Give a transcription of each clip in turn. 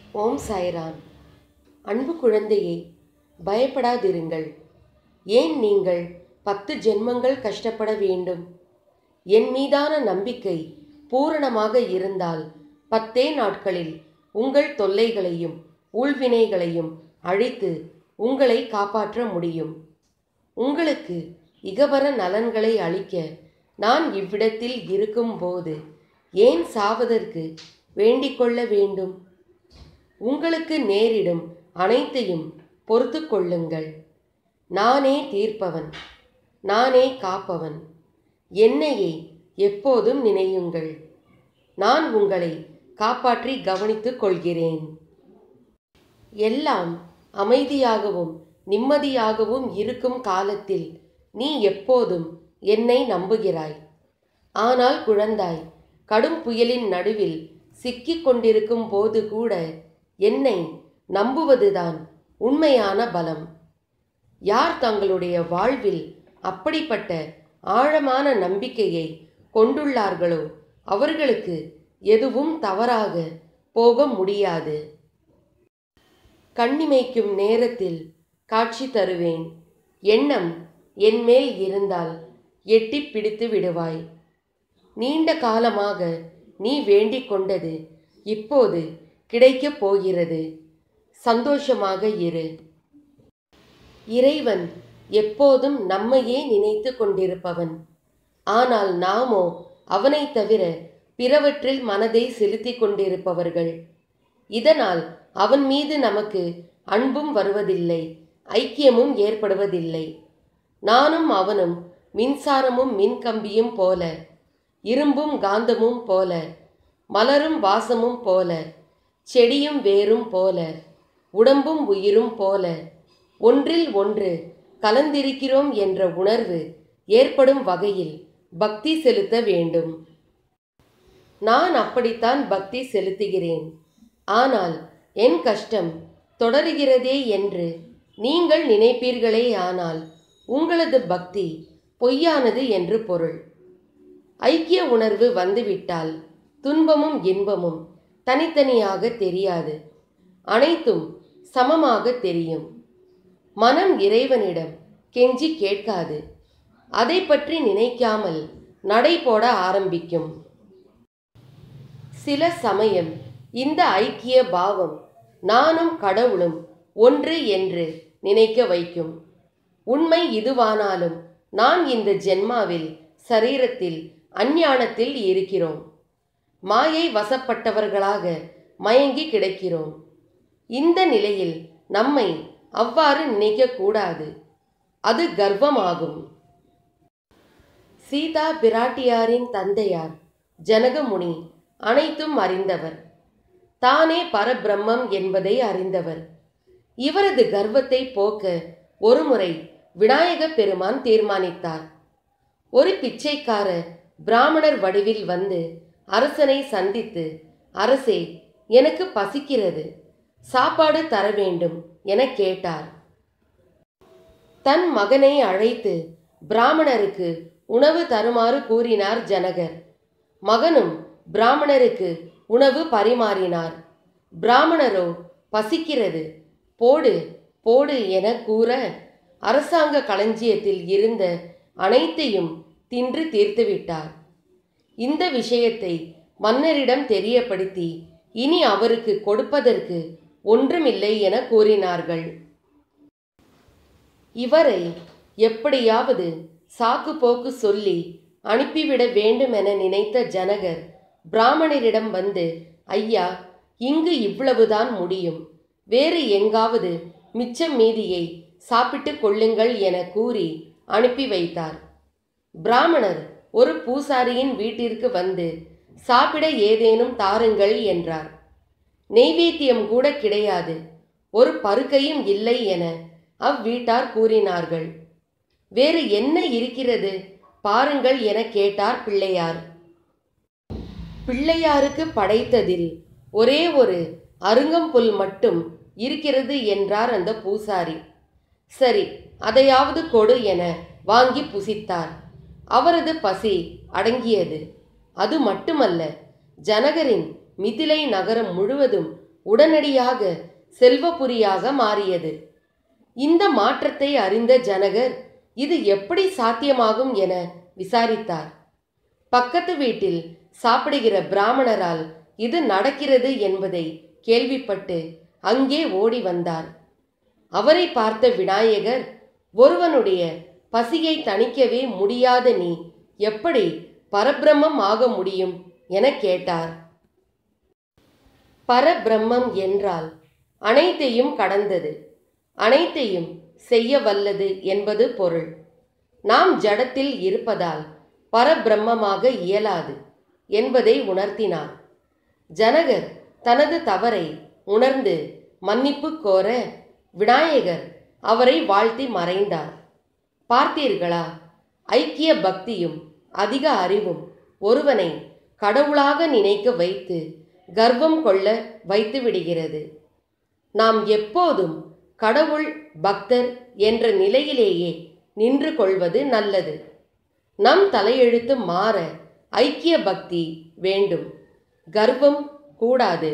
ஓம் சாய்ராம் அன்பு குழந்தையே பயப்படாதிருங்கள் ஏன் நீங்கள் பத்து ஜென்மங்கள் கஷ்டப்பட வேண்டும் என் மீதான நம்பிக்கை பூரணமாக இருந்தால் பத்தே நாட்களில் உங்கள் தொல்லைகளையும் ஊழ்வினைகளையும் அழித்து உங்களை காப்பாற்ற முடியும் உங்களுக்கு இகபர நலன்களை அளிக்க நான் இவ்விடத்தில் இருக்கும்போது ஏன் சாவதற்கு வேண்டிக் கொள்ள வேண்டும் உங்களுக்கு நேரிடும் அனைத்தையும் பொறுத்து கொள்ளுங்கள் நானே தீர்ப்பவன் நானே காப்பவன் என்னையே எப்போதும் நினையுங்கள் நான் உங்களை காப்பாற்றி கவனித்துக் கொள்கிறேன் எல்லாம் அமைதியாகவும் நிம்மதியாகவும் இருக்கும் காலத்தில் நீ எப்போதும் என்னை நம்புகிறாய் ஆனால் குழந்தாய் கடும் புயலின் நடுவில் சிக்கிக் கொண்டிருக்கும் போது கூட என்னை நம்புவதுதான் உண்மையான பலம் யார் தங்களுடைய வாழ்வில் அப்படிப்பட்ட ஆழமான நம்பிக்கையை கொண்டுள்ளார்களோ அவர்களுக்கு எதுவும் தவறாக போக முடியாது கண்ணிமைக்கும் நேரத்தில் காட்சி தருவேன் எண்ணம் என்மேல் இருந்தால் எட்டி பிடித்து விடுவாய் நீண்ட காலமாக நீ வேண்டிக் கொண்டது இப்போது கிடைக்கப் போகிறது சந்தோஷமாக இரு இறைவன் எப்போதும் நம்மையே நினைத்து கொண்டிருப்பவன் ஆனால் நாமோ அவனை தவிர பிறவற்றில் மனதை செலுத்தி கொண்டிருப்பவர்கள் இதனால் அவன் மீது நமக்கு அன்பும் வருவதில்லை ஐக்கியமும் ஏற்படுவதில்லை நானும் அவனும் மின்சாரமும் மின்கம்பியும் போல இரும்பும் காந்தமும் போல மலரும் வாசமும் போல செடியும் வேரும் போல உடம்பும் உயிரும் போல ஒன்றில் ஒன்று கலந்திருக்கிறோம் என்ற உணர்வு ஏற்படும் வகையில் பக்தி செலுத்த வேண்டும் நான் அப்படித்தான் பக்தி செலுத்துகிறேன் ஆனால் என் கஷ்டம் தொடருகிறதே என்று நீங்கள் நினைப்பீர்களே ஆனால் உங்களது பக்தி பொய்யானது என்று பொருள் ஐக்கிய உணர்வு வந்துவிட்டால் துன்பமும் இன்பமும் தனித்தனியாக தெரியாது அனைத்தும் சமமாக தெரியும் மனம் இறைவனிடம் கெஞ்சி கேட்காது அதை பற்றி நினைக்காமல் நடை போட ஆரம்பிக்கும் சில சமயம் இந்த ஐக்கிய பாவம் நானும் கடவுளும் ஒன்று என்று நினைக்க வைக்கும் உண்மை இதுவானாலும் நான் இந்த ஜென்மாவில் சரீரத்தில் அஞ்ஞானத்தில் இருக்கிறோம் மாயை வசப்பட்டவர்களாக மயங்கி கிடக்கிறோம் இந்த நிலையில் நம்மை அவ்வாறு நினைக்கக்கூடாது அது கர்வமாகும் சீதா பிராட்டியாரின் தந்தையார் ஜனகமுனி அனைத்தும் அறிந்தவர் தானே பரபிரம்மம் என்பதை அறிந்தவர் இவரது கர்வத்தை போக்க ஒருமுறை விநாயக பெருமான் தீர்மானித்தார் ஒரு பிச்சைக்கார பிராமணர் வடிவில் வந்து அரசனை சந்தித்து அரசே எனக்கு பசிக்கிறது சாப்பாடு தர வேண்டும் என கேட்டார் தன் மகனை அழைத்து பிராமணருக்கு உணவு தருமாறு கூறினார் ஜனகர் மகனும் பிராமணருக்கு உணவு பரிமாறினார் பிராமணரோ பசிக்கிறது போடு போடு என கூற அரசாங்க களஞ்சியத்தில் இருந்த அனைத்தையும் தின்று தீர்த்துவிட்டார் இந்த விஷயத்தை மன்னரிடம் தெரியப்படுத்தி இனி அவருக்கு கொடுப்பதற்கு ஒன்றுமில்லை என கூறினார்கள் இவரை எப்படியாவது சாக்கு போக்கு சொல்லி அனுப்பிவிட வேண்டுமென நினைத்த ஜனகர் பிராமணரிடம் வந்து ஐயா இங்கு இவ்வளவுதான் முடியும் வேறு எங்காவது மிச்சம் மீதியை சாப்பிட்டு கொள்ளுங்கள் என கூறி அனுப்பி வைத்தார் பிராமணர் ஒரு பூசாரியின் வீட்டிற்கு வந்து சாப்பிட ஏதேனும் தாருங்கள் என்றார் நெய்வேத்தியம் கூட கிடையாது ஒரு பருக்கையும் இல்லை என அவ்வீட்டார் கூறினார்கள் வேறு என்ன இருக்கிறது பாருங்கள் என கேட்டார் பிள்ளையார் பிள்ளையாருக்கு படைத்ததில் ஒரே ஒரு அருங்கம்புல் மட்டும் இருக்கிறது என்றார் அந்த பூசாரி சரி அதையாவது கொடு என வாங்கி புசித்தார் அவரது பசி அடங்கியது அது மட்டுமல்ல ஜனகரின் மிதிலை நகரம் முழுவதும் உடனடியாக செல்வபுரியாக மாறியது இந்த மாற்றத்தை அறிந்த ஜனகர் இது எப்படி சாத்தியமாகும் என விசாரித்தார் பக்கத்து வீட்டில் சாப்பிடுகிற பிராமணரால் இது நடக்கிறது என்பதை கேள்விப்பட்டு அங்கே ஓடி வந்தார் அவரை பார்த்த விநாயகர் ஒருவனுடைய பசியை தணிக்கவே முடியாத நீ எப்படி பரபிரம்மம் ஆக முடியும் என கேட்டார் பரபிரம்மம் என்றால் அனைத்தையும் கடந்தது அனைத்தையும் செய்ய வல்லது என்பது பொருள் நாம் ஜடத்தில் இருப்பதால் பரபிரம்மமாக இயலாது என்பதை உணர்த்தினார் ஜனகர் தனது தவறை உணர்ந்து மன்னிப்பு கோர விநாயகர் அவரை வாழ்த்தி மறைந்தார் பார்த்தீர்களா ஐக்கிய பக்தியும் அதிக அறிவும் ஒருவனை கடவுளாக நினைக்க வைத்து கர்வம் கொள்ள வைத்து விடுகிறது நாம் எப்போதும் கடவுள் பக்தர் என்ற நிலையிலேயே நின்று கொள்வது நல்லது நம் தலையெழுத்து மாற ஐக்கிய பக்தி வேண்டும் கர்வம் கூடாது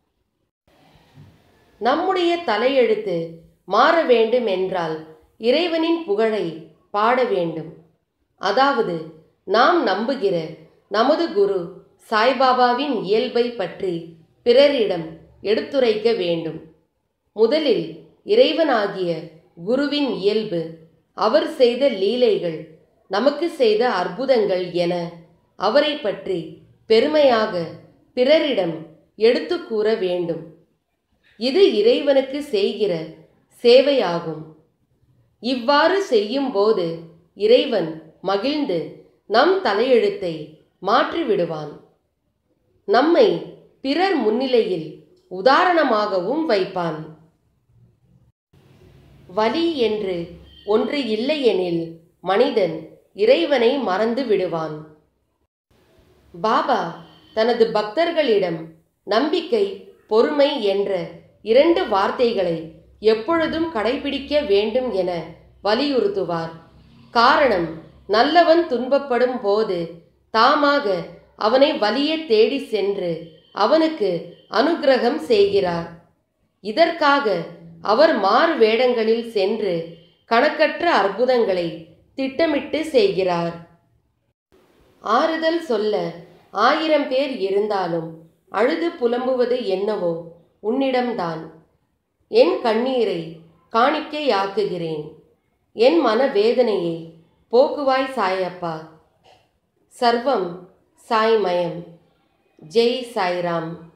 நம்முடைய தலையெழுத்து மாற வேண்டும் என்றால் இறைவனின் புகழை பாட வேண்டும் அதாவது நாம் நம்புகிற நமது குரு சாய்பாபாவின் இயல்பை பற்றி பிறரிடம் எடுத்துரைக்க வேண்டும் முதலில் இறைவனாகிய குருவின் இயல்பு அவர் செய்த லீலைகள் நமக்கு செய்த அற்புதங்கள் என அவரை பற்றி பெருமையாக பிறரிடம் எடுத்து கூற வேண்டும் இது இறைவனுக்கு செய்கிற சேவையாகும் இவ்வாறு செய்யும்போது இறைவன் மகிழ்ந்து நம் தலையெழுத்தை மாற்றிவிடுவான் நம்மை பிறர் முன்னிலையில் உதாரணமாகவும் வைப்பான் வலி என்று ஒன்று இல்லையெனில் மனிதன் இறைவனை மறந்து விடுவான் பாபா தனது பக்தர்களிடம் நம்பிக்கை பொறுமை என்ற இரண்டு வார்த்தைகளை எப்பொழுதும் கடைபிடிக்க வேண்டும் என வலியுறுத்துவார் காரணம் நல்லவன் துன்பப்படும் போது தாமாக அவனை வலிய தேடி சென்று அவனுக்கு அனுக்கிரகம் செய்கிறார் இதற்காக அவர் மாறு வேடங்களில் சென்று கணக்கற்ற அற்புதங்களை திட்டமிட்டு செய்கிறார் ஆறுதல் சொல்ல ஆயிரம் பேர் இருந்தாலும் அழுது புலம்புவது என்னவோ உன்னிடம்தான் என் கண்ணீரை காணிக்கையாக்குகிறேன் என் மன வேதனையை போக்குவாய் சாயப்பா சர்வம் சாய்மயம் ஜெய் சாய்ராம்